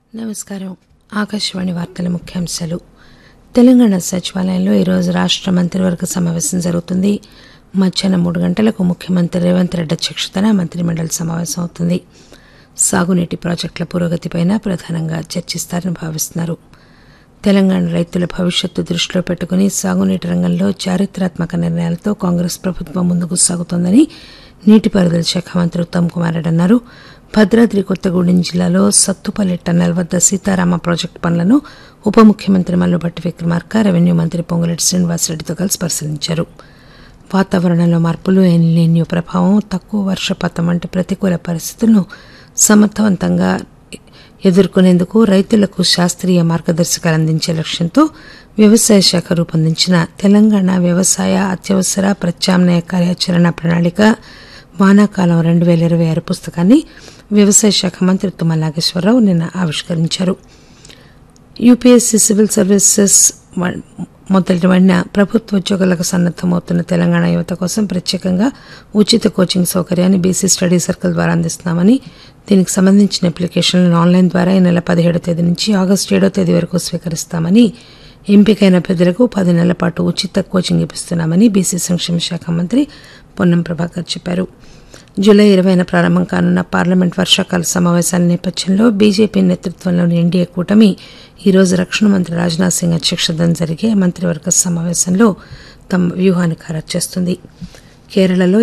నమస్కారం ఆకాశవాణి వార్తల ముఖ్యాంశాలు తెలంగాణ సచివాలయంలో ఈరోజు రాష్ట మంత్రివర్గ సమావేశం జరుగుతుంది మధ్యాహ్నం మూడు గంటలకు ముఖ్యమంత్రి రేవంత్ రెడ్డి అధ్యక్షతన మంత్రిమండలి సమావేశం అవుతుంది సాగునీటి ప్రాజెక్టుల పురోగతిపైన ప్రధానంగా చర్చిస్తారని భావిస్తున్నారు తెలంగాణ రైతుల భవిష్యత్తు దృష్టిలో పెట్టుకుని సాగునీటి రంగంలో చారిత్రాత్మక నిర్ణయాలతో కాంగ్రెస్ ప్రభుత్వం ముందుకు సాగుతోందని నీటిపారుదల శాఖ మంత్రి ఉత్తమ్ కుమార్ రెడ్డి అన్నారు భద్రాద్రి కొత్తగూడెం జిల్లాలో సత్తుపల్లి టన్నెల్ వద్ద సీతారామ ప్రాజెక్టు పనులను ఉప ముఖ్యమంత్రి మల్లుభట్టి విక్రమార్క రెవెన్యూ మంత్రి పొంగులేటి శ్రీనివాసరెడ్డితో కలిసి పరిశీలించారు వాతావరణంలో మార్పులు ఎన్లీన్యూ ప్రభావం తక్కువ వర్షపాతం వంటి ప్రతికూల పరిస్థితులను సమర్థవంతంగా ఎదుర్కొనేందుకు రైతులకు శాస్త్రీయ మార్గదర్శకాలు అందించే లక్ష్యంతో వ్యవసాయ శాఖ రూపొందించిన తెలంగాణ వ్యవసాయ అత్యవసర ప్రత్యామ్నాయ కార్యాచరణ ప్రణాళిక వానాకాలం రెండు పేల ఇరవై ఆరు పుస్తకాన్ని వ్యవసాయ శాఖ మంత్రి తుమ్మల నాగేశ్వరరావు నిన్న ఆవిష్కరించారు యూపీఎస్సీ సివిల్ సర్వీసెస్ వ- మొదలైన ప్రభుత్వ ఉద్యోగాలకు సన్నద్దమవుతున్న తెలంగాణ యువత కోసం ప్రత్యేకంగా ఉచిత కోచింగ్ సౌకర్యాన్ని బీసీ స్టడీ సర్కిల్ ద్వారా అందిస్తున్నామని దీనికి సంబంధించిన అప్లికేషన్లను ఆన్లైన్ ద్వారా ఈ నెల పదిహేడో తేదీ నుంచి ఆగస్టు ఏడో తేదీ వరకు స్వీకరిస్తామని ఎంపికైన అభ్యర్థులకు పది నెలల పాటు ఉచిత కోచింగ్ ఇప్పిస్తున్నామని బీసీ సంక్షేమ శాఖ మంత్రి పొన్నం ప్రభాకర్ చెప్పారు జూలై ఇరవైన ప్రారంభం కానున్న పార్లమెంట్ వర్షాకాల సమావేశాల నేపథ్యంలో బీజేపీ నేతృత్వంలోని ఎన్డీఏ కూటమి ఈ రోజు రక్షణ మంత్రి రాజ్నాథ్ సింగ్ అధ్యక్షతన జరిగే మంత్రివర్గ సమావేశంలో తమ వ్యూహాన్ని ఖరారు చేస్తుంది కేరళలో